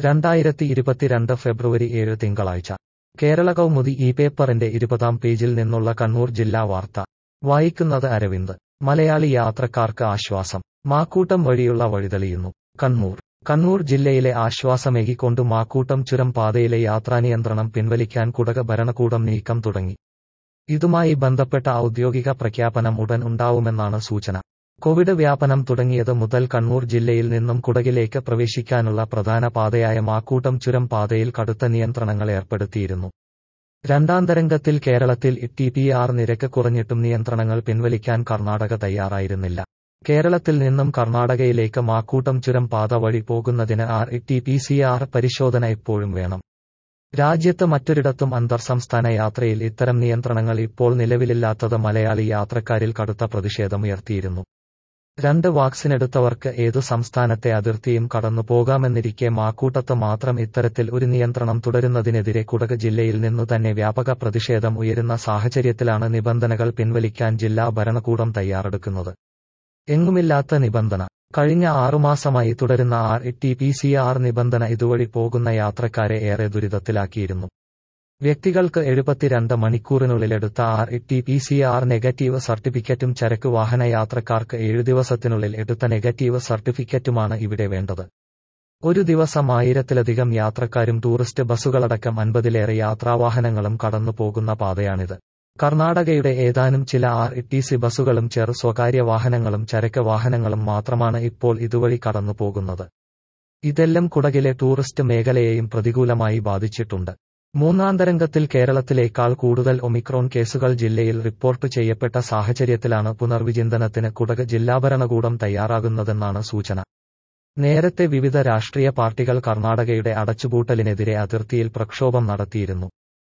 രണ്ടായിരത്തി ഇരുപത്തിരണ്ട് ഫെബ്രുവരി ഏഴ് തിങ്കളാഴ്ച കേരള കൗമുദി ഈ പേപ്പറിന്റെ ഇരുപതാം പേജിൽ നിന്നുള്ള കണ്ണൂർ ജില്ലാ വാർത്ത വായിക്കുന്നത് അരവിന്ദ് മലയാളി യാത്രക്കാർക്ക് ആശ്വാസം മാക്കൂട്ടം വഴിയുള്ള വഴിതെളിയുന്നു കണ്ണൂർ കണ്ണൂർ ജില്ലയിലെ ആശ്വാസമേകിക്കൊണ്ട് മാക്കൂട്ടം ചുരം പാതയിലെ യാത്രാനിയന്ത്രണം പിൻവലിക്കാൻ കുടക ഭരണകൂടം നീക്കം തുടങ്ങി ഇതുമായി ബന്ധപ്പെട്ട ഔദ്യോഗിക പ്രഖ്യാപനം ഉടൻ ഉണ്ടാവുമെന്നാണ് സൂചന കോവിഡ് വ്യാപനം തുടങ്ങിയത് മുതൽ കണ്ണൂർ ജില്ലയിൽ നിന്നും കുടകിലേക്ക് പ്രവേശിക്കാനുള്ള പ്രധാന പാതയായ മാക്കൂട്ടം ചുരം പാതയിൽ കടുത്ത നിയന്ത്രണങ്ങൾ ഏർപ്പെടുത്തിയിരുന്നു രണ്ടാം തരംഗത്തിൽ കേരളത്തിൽ ടി പി ആർ നിരക്ക് കുറഞ്ഞിട്ടും നിയന്ത്രണങ്ങൾ പിൻവലിക്കാൻ കർണാടക തയ്യാറായിരുന്നില്ല കേരളത്തിൽ നിന്നും കർണാടകയിലേക്ക് മാക്കൂട്ടം ചുരം പാത വഴി പോകുന്നതിന് R T P C R പരിശോധന ഇപ്പോഴും വേണം രാജ്യത്ത് മറ്റൊരിടത്തും അന്തർ സംസ്ഥാന യാത്രയിൽ ഇത്തരം നിയന്ത്രണങ്ങൾ ഇപ്പോൾ നിലവിലില്ലാത്തത് മലയാളി യാത്രക്കാരിൽ കടുത്ത പ്രതിഷേധമുയർത്തിയിരുന്നു രണ്ട് വാക്സിനെടുത്തവർക്ക് ഏതു സംസ്ഥാനത്തെ അതിർത്തിയും കടന്നു പോകാമെന്നിരിക്കെ മാക്കൂട്ടത്ത് മാത്രം ഇത്തരത്തിൽ ഒരു നിയന്ത്രണം തുടരുന്നതിനെതിരെ കുടക് ജില്ലയിൽ നിന്നു തന്നെ വ്യാപക പ്രതിഷേധം ഉയരുന്ന സാഹചര്യത്തിലാണ് നിബന്ധനകൾ പിൻവലിക്കാൻ ജില്ലാ ഭരണകൂടം തയ്യാറെടുക്കുന്നത് എങ്ങുമില്ലാത്ത നിബന്ധന കഴിഞ്ഞ ആറുമാസമായി തുടരുന്ന R T P C R നിബന്ധന ഇതുവഴി പോകുന്ന യാത്രക്കാരെ ഏറെ ദുരിതത്തിലാക്കിയിരുന്നു വ്യക്തികൾക്ക് എഴുപത്തിരണ്ട് മണിക്കൂറിനുള്ളിൽ എടുത്ത R T P C R negative സർട്ടിഫിക്കറ്റും ചരക്ക് വാഹന യാത്രക്കാർക്ക് ഏഴു ദിവസത്തിനുള്ളിൽ എടുത്ത നെഗറ്റീവ് സർട്ടിഫിക്കറ്റുമാണ് ഇവിടെ വേണ്ടത് ഒരു ദിവസം ആയിരത്തിലധികം യാത്രക്കാരും ടൂറിസ്റ്റ് ബസ്സുകളടക്കം അൻപതിലേറെ യാത്രാവാഹനങ്ങളും കടന്നു പോകുന്ന പാതയാണിത് കർണാടകയുടെ ഏതാനും ചില ആർ ടി സി ബസ്സുകളും ചെറു സ്വകാര്യ വാഹനങ്ങളും ചരക്ക് വാഹനങ്ങളും മാത്രമാണ് ഇപ്പോൾ ഇതുവഴി കടന്നു പോകുന്നത് ഇതെല്ലാം കുടകിലെ ടൂറിസ്റ്റ് മേഖലയെയും പ്രതികൂലമായി ബാധിച്ചിട്ടുണ്ട് മൂന്നാം തരംഗത്തിൽ കേരളത്തിലേക്കാൾ കൂടുതൽ ഒമിക്രോൺ കേസുകൾ ജില്ലയിൽ റിപ്പോർട്ട് ചെയ്യപ്പെട്ട സാഹചര്യത്തിലാണ് പുനർവിചിന്തനത്തിന് കുടക് ജില്ലാ ഭരണകൂടം തയ്യാറാകുന്നതെന്നാണ് സൂചന നേരത്തെ വിവിധ രാഷ്ട്രീയ പാർട്ടികൾ കർണാടകയുടെ അടച്ചുപൂട്ടലിനെതിരെ അതിർത്തിയിൽ പ്രക്ഷോഭം നടത്തിയിരുന്നു